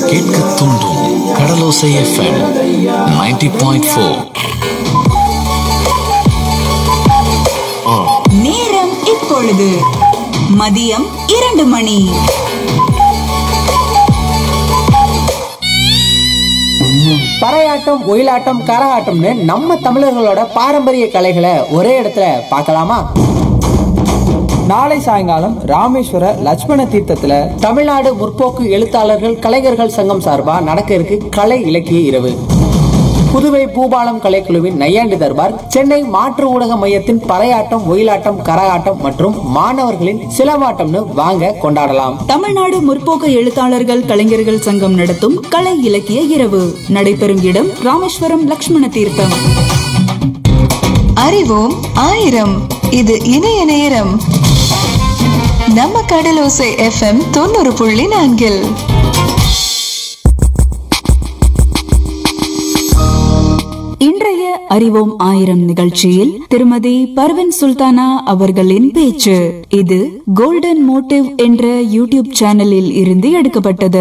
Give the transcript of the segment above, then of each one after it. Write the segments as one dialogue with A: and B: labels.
A: கேட்க தூண்டும் கடலோசை FM 90.4 point four
B: நேரம் இப்பொழுது மதியம் இரண்டு மணி
C: பறையாட்டம் ஒயிலாட்டம் கரகாட்டம்னு நம்ம தமிழர்களோட பாரம்பரிய கலைகளை ஒரே இடத்துல பார்க்கலாமா நாளை சாயங்காலம் ராமேஸ்வர லட்சுமண தீர்த்தத்துல தமிழ்நாடு முற்போக்கு எழுத்தாளர்கள் கலைஞர்கள் சங்கம் சார்பா நடக்க இருக்கு கலை இலக்கிய இரவு புதுவை பூபாலம் கலைக்குழுவின் நையாண்டி தர்பார் சென்னை மாற்று ஊடக மையத்தின் பறையாட்டம் ஒயிலாட்டம் கரகாட்டம் மற்றும் மாணவர்களின் சிலம்பாட்டம்னு வாங்க கொண்டாடலாம்
B: தமிழ்நாடு முற்போக்கு எழுத்தாளர்கள் கலைஞர்கள் சங்கம் நடத்தும் கலை இலக்கிய இரவு நடைபெறும் இடம் ராமேஸ்வரம் லக்ஷ்மண தீர்த்தம்
D: அறிவோம் ஆயிரம் இது இணைய நேரம் நம்ம கடலோசை எஃப்எம் தொண்ணூறு புள்ளி நான்கில்
B: இன்றைய அறிவோம் ஆயிரம் நிகழ்ச்சியில் திருமதி பர்வின் சுல்தானா அவர்களின் பேச்சு இது கோல்டன் மோட்டிவ் என்ற யூடியூப் சேனலில் இருந்து எடுக்கப்பட்டது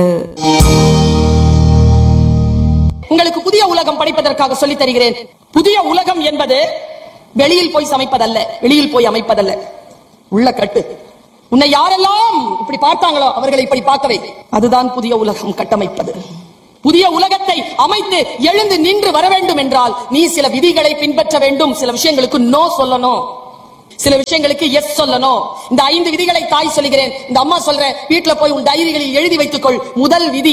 E: உங்களுக்கு புதிய உலகம் படைப்பதற்காக சொல்லித் தருகிறேன் புதிய உலகம் என்பது வெளியில் போய் சமைப்பதல்ல வெளியில் போய் அமைப்பதல்ல உள்ள கட்டு உன்னை யாரெல்லாம் இப்படி பார்த்தாங்களோ அவர்களை இப்படி பார்க்கவே அதுதான் புதிய உலகம் கட்டமைப்பது புதிய உலகத்தை அமைத்து எழுந்து நின்று வர வேண்டும் என்றால் நீ சில விதிகளை பின்பற்ற வேண்டும் சில விஷயங்களுக்கு நோ சொல்லணும் சில விஷயங்களுக்கு எஸ் சொல்லணும் இந்த ஐந்து விதிகளை தாய் சொல்லுகிறேன் இந்த அம்மா சொல்றேன் வீட்டுல போய் உன் டைரிகளில் எழுதி வைத்துக்கொள் முதல் விதி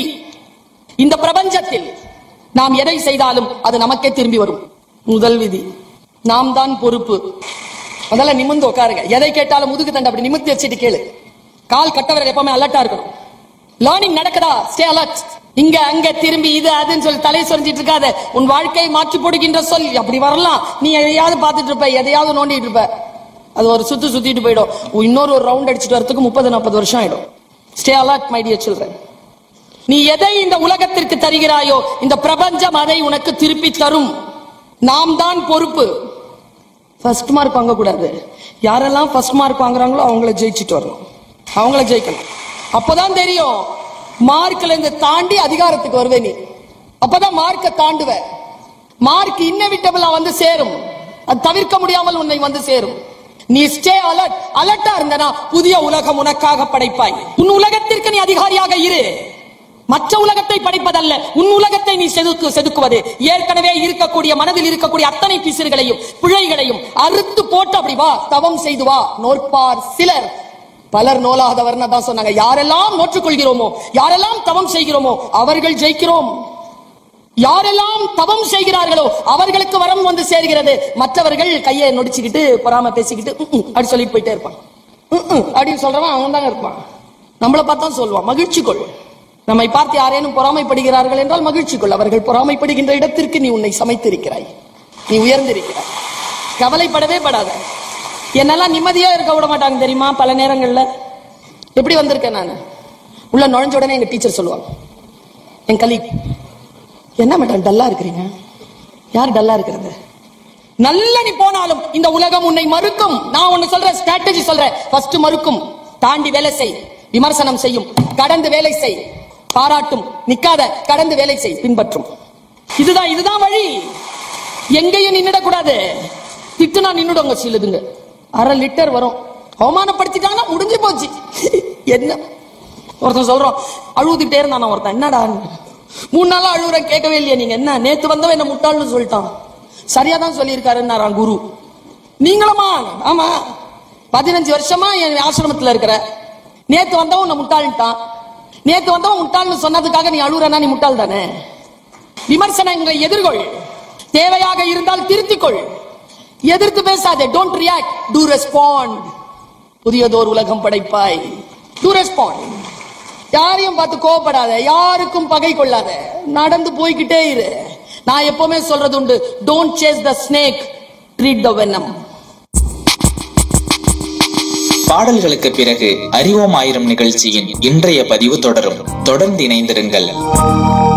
E: இந்த பிரபஞ்சத்தில் நாம் எதை செய்தாலும் அது நமக்கே திரும்பி வரும் முதல் விதி நாம் தான் பொறுப்பு முதல்ல நிமிர்ந்து உட்காருங்க எதை கேட்டாலும் முதுகு தண்டை அப்படி நிமிர்த்தி வச்சுட்டு கேளு கால் கட்டவரை எப்பவுமே அலர்ட்டா இருக்கணும் லேர்னிங் நடக்குதா ஸ்டே அலர்ட் இங்க அங்க திரும்பி இது அதுன்னு சொல்லி தலை சொரிஞ்சிட்டு இருக்காத உன் வாழ்க்கையை மாற்றி போடுகின்ற சொல் அப்படி வரலாம் நீ எதையாவது பார்த்துட்டு இருப்ப எதையாவது நோண்டிட்டு இருப்ப அது ஒரு சுத்து சுத்திட்டு போயிடும் இன்னொரு ஒரு ரவுண்ட் அடிச்சுட்டு வரதுக்கு முப்பது நாற்பது வருஷம் ஆயிடும் stay alert my dear children நீ எதை இந்த உலகத்திற்கு தருகிறாயோ இந்த பிரபஞ்சம் அதை உனக்கு திருப்பி தரும் நாம் தான் பொறுப்பு ஃபர்ஸ்ட் மார்க் வாங்க கூடாது யாரெல்லாம் ஃபர்ஸ்ட் மார்க் வாங்குறாங்களோ அவங்கள ஜெயிச்சுட்டு வரணும் அவங்கள ஜெயிக்கணும் அப்பதான் தெரியும் மார்க்ல இருந்து தாண்டி அதிகாரத்துக்கு வருவே நீ அப்பதான் மார்க்கை தாண்டுவ மார்க் இன்னவிட்டபிளா வந்து சேரும் அது தவிர்க்க முடியாமல் உன்னை வந்து சேரும் நீ ஸ்டே அலர்ட் அலர்ட்டா இருந்தனா புதிய உலகம் உனக்காக படைப்பாய் உன் உலகத்திற்கு நீ அதிகாரியாக இரு மற்ற உலகத்தை படைப்பதல்ல உன் உலகத்தை நீ செதுக்கு செதுக்குவது ஏற்கனவே இருக்கக்கூடிய மனதில் இருக்கக்கூடிய அத்தனை பிசிறுகளையும் பிழைகளையும் அறுத்து போட்டு அப்படி வா தவம் செய்து வா நோற்பார் சிலர் பலர் நோலாதவர்னு தான் சொன்னாங்க யாரெல்லாம் நோற்றுக்கொள்கிறோமோ யாரெல்லாம் தவம் செய்கிறோமோ அவர்கள் ஜெயிக்கிறோம் யாரெல்லாம் தவம் செய்கிறார்களோ அவர்களுக்கு வரம் வந்து சேர்கிறது மற்றவர்கள் கையை நொடிச்சுக்கிட்டு பொறாம பேசிக்கிட்டு "ம், ம்" அப்படி சொல்லிட்டு போயிட்டே இருப்பான் "ம், ம்" அப்படின்னு சொல்றவன் அவன் தாங்க இருப்பான் நம்மளை பார்த்தா சொல்லுவான் மகிழ்ச்சி கொள் நம்மை பார்த்து யாரேனும் பொறாமைப்படுகிறார்கள் என்றால் மகிழ்ச்சி கொள் அவர்கள் பொறாமைப்படுகின்ற இடத்திற்கு நீ உன்னை சமைத்திருக்கிறாய் நீ உயர்ந்திருக்கிறாய் கவலைப்படவே படாத என்னெல்லாம் நிம்மதியா இருக்க விட மாட்டாங்க தெரியுமா பல நேரங்கள்ல எப்படி வந்திருக்கேன் நான் உள்ள நுழைஞ்ச உடனே எங்க டீச்சர் சொல்லுவாங்க என் கலீக் என்ன மேடம் டல்லா இருக்கிறீங்க யார் டல்லா இருக்கிறது நல்ல நீ போனாலும் இந்த உலகம் உன்னை மறுக்கும் நான் ஒன்னு சொல்றேன் ஸ்ட்ராட்டஜி சொல்றேன் ஃபர்ஸ்ட் மறுக்கும் தாண்டி வேலை செய் விமர்சனம் செய்யும் கடந்து வேலை செய் பாராட்டும் நிக்காத கடந்து வேலை செய் பின்பற்றும் இதுதான் இதுதான் வழி எங்கேயும் நின்னுடக்கூடாது திட்டுனா நின்னுடுங்க சிலதுங்க அரை லிட்டர் வரும் அவமானப்படுத்திட்டாங்கன்னா முடிஞ்சு போச்சு என்ன ஒருத்தன் சொல்றோம் அழுதுகிட்டே இருந்தான் ஒருத்தன் என்னடா மூணு நாளா அழுகுறேன் கேட்கவே இல்லையா நீங்க என்ன நேத்து வந்தவன் என்ன முட்டாள்னு சொல்லிட்டான் சரியா தான் சொல்லியிருக்காருன்னாராம் குரு நீங்களுமா ஆமா பதினஞ்சு வருஷமா என் ஆசிரமத்துல இருக்கிற நேத்து வந்தவன் உன்னை முட்டாள்ட்டான் நேத்து வந்தவன் முட்டாள்னு சொன்னதுக்காக நீ அழுகுறனா நீ முட்டாள் தானே விமர்சனங்களை எதிர்கொள் தேவையாக இருந்தால் திருத்திக்கொள் எதிர்த்து பேசாதே டோன்ட் ரியாக்ட் டு ரெஸ்பாண்ட் புதியதோர் உலகம் படைப்பாய் டு ரெஸ்பாண்ட் யாரையும் பார்த்து கோவப்படாத யாருக்கும் பகை கொள்ளாத நடந்து போய்கிட்டே இரு நான் எப்பவுமே சொல்றது உண்டு don't chase the snake treat the venom
F: பாடல்களுக்கு பிறகு அறிவோம் ஆயிரம் நிகழ்ச்சியின் இன்றைய பதிவு தொடரும் தொடர்ந்து இணைந்திருங்கள்